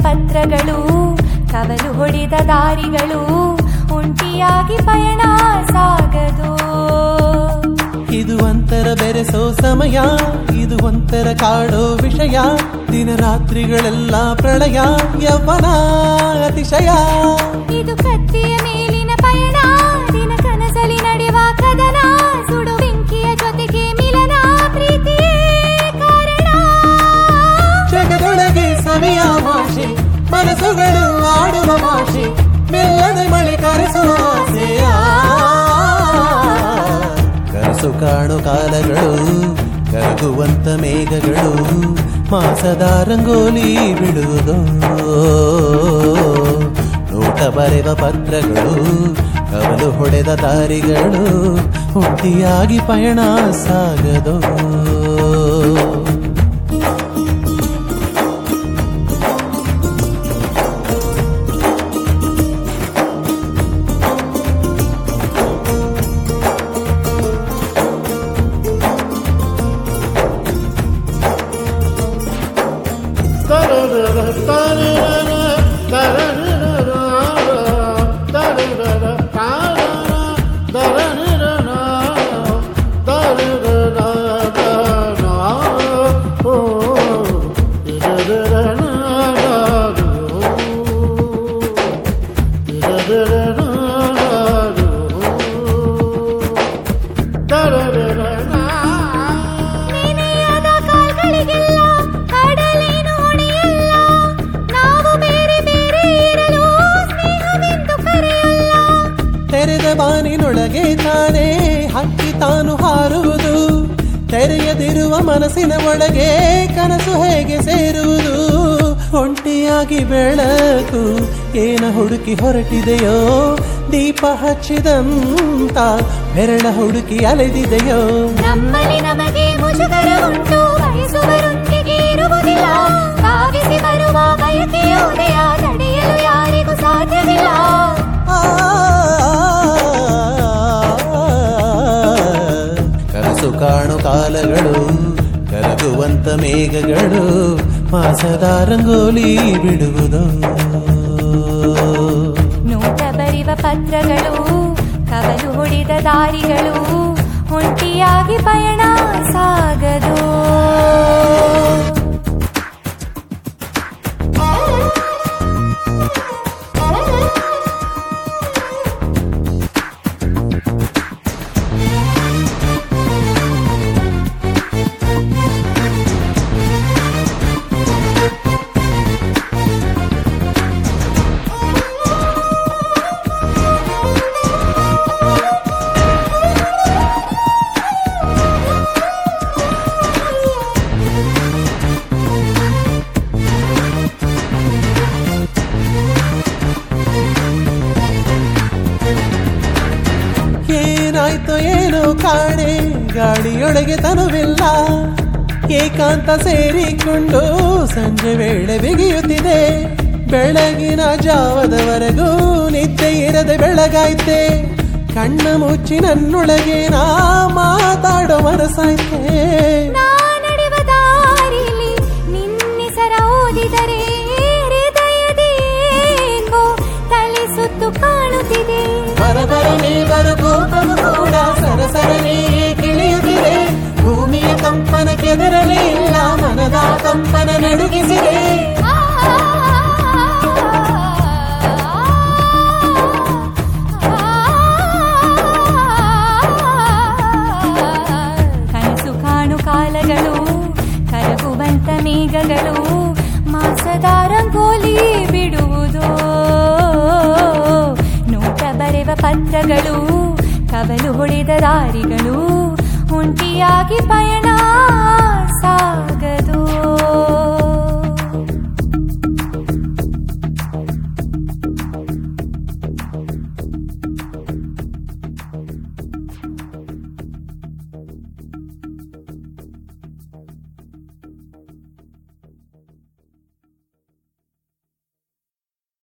ಪತ್ರಗಳು ಕವಲು ಹೊಡೆದ ದಾರಿಗಳು ಒಂಟಿಯಾಗಿ ಪಯಣ ಸಾಗದು ಇದು ಒಂಥರ ಬೆರೆಸೋ ಸಮಯ ಇದು ಒಂಥರ ಕಾಡೋ ವಿಷಯ ದಿನ ರಾತ್ರಿಗಳೆಲ್ಲ ಪ್ರಳಯ ಯವ್ವನ ಅತಿಶಯ ಇದು ಕತ್ತಿಯ ಮೇಲಿನ ಪಯಣ ದಿನ ಕನಸಲಿ ನಡೆಯುವ ಕದನ ಸುಡು ಬೆಂಕಿಯ ಜೊತೆಗೆ ಮಿಲನ ಪ್ರೀತಿಯೇ ಕಾರಣ ಜಗದೊಳಗೆ ಸಮಯ ಭಾಷೆ ಮನಸ್ಸುಗಳು ಆಡುವ ಭಾಷೆ ಮೆಲ್ಲನೆ ಮಳೆ ಕರೆಸುವ ಆಸೆಯ ಕನಸು ಕಾಣು ಕಾಲಗಳು ಕರಗುವಂತ ಮೇಘಗಳು ಮಾಸದ ರಂಗೋಲಿ ಬಿಡುವುದೋ ನೋಟ ಬರೆವ ಪತ್ರಗಳು ಕವಲು ಹೊಡೆದ ದಾರಿಗಳು ಒಂಟಿಯಾಗಿ ಪಯಣ ಸಾಗದೋ ನೆನೆಯದ ಕಾಲ್ಗಳಿಗೆಲ್ಲ ಕಡಲೇನು ಹೊಣೆಯಲ್ಲ ನಾವು ಬೇರೆ ಬೇರೆ ಇರಲು ಸ್ನೇಹವೆಂದು ಕರೆಯಲ್ಲ ತೆರೆದ ಬಾನಿನೊಳಗೆ ತಾನೇ ಹಕ್ಕಿ ತಾನು ಹಾರುವುದು ತೆರೆಯದಿರುವ ಮನಸ್ಸಿನ ಒಳಗೆ ಕನಸು ಹೇಗೆ ಸೇರುವುದು ಒಂಟಿಯಾಗಿ ಬೆಳಕು ಏನ ಹುಡುಕಿ ಹೊರಟಿದೆಯೋ ದೀಪ ಹಚ್ಚಿದಂತ ಬೆರಳ ಹುಡುಕಿ ಅಲೆದಿದೆಯೋ ನಮ್ಮಲ್ಲಿ ನಮಗೆ ಮುಜುಗರ ಉಂಟು ಬಯಸುವರೊಂದಿಗೆ ಇರುವುದಿಲ್ಲ ಭಾವಿಸಿ ಬರುವ ಬಯಕೆಯ ಉದಯ ತಡೆಯಲು ಯಾರಿಗೂ ಸಾಧ್ಯವಿಲ್ಲ ಆ, ಕನಸು ಕಾಣು ಕಾಲಗಳು ಕರಗುವಂತ ಮೇಘಗಳು ಮಾಸದ ರಂಗೋಲಿ ಬಿಡುವುದು ನೋಟ ಬರಿವ ಪತ್ರಗಳು ಕವಲು ಹೊಡೆದ ದಾರಿಗಳು ಒಂಟಿಯಾಗಿ ಪಯಣ ಸಾಗದು ಏನಾಯ್ತೋ ಏನೋ ಕಾಣೆ ಗಾಡಿಯೊಳಗೆ ತನುವಿಲ್ಲ ಏಕಾಂತ ಸೇರಿಕೊಂಡು ಸಂಜೆ ವೇಳೆ ಬಿಗಿಯುತ್ತಿದೆ ಬೆಳಗಿನ ಜಾವದವರೆಗೂ ನಿದ್ದೆ ಇರದೆ ಬೆಳಗಾಯ್ತೆ ಕಣ್ಣ ಮುಚ್ಚಿ ನನ್ನೊಳಗೆ ನಾ ಮಾತಾಡೋ ಮನಸಾಯ್ತೆ ನಾ ನಡೆವ ದಾರಿಲಿ ನಿನ್ನೆಸರ ಓದಿದರೆ ಹೃದಯದಿ ಏಕೋ ತಲೆ ಸುತ್ತು ಕಾಣುತ್ತಿದೆ ಬರಬರನೆ ಬರಗೋಪವು ಕೂಡ ಸರಸರನೆ ಕಿಳಿಯುತ್ತಿದೆ ಭೂಮಿಯ ಕಂಪನ ಕೆದರಲೇ ಇಲ್ಲ ಮನದ ಕಂಪನ ನಡುಗಿಸಿದೆ ಆ, ಕನಸು ಕಾಣು ಕಾಲಗಳು ಕರಗುವಂತ ಮೇಘಗಳು ಮಾಸದ ರಂಗೋಲಿ ಬಿಡುವುದು ನೋಟ ಬರೆವ ಪತ್ರಗಳು ಕವಲು ಹೊಡೆದ ದಾರಿಗಳು ಒಂಟಿಯಾಗಿ ಪಯಣ ಸಾಗ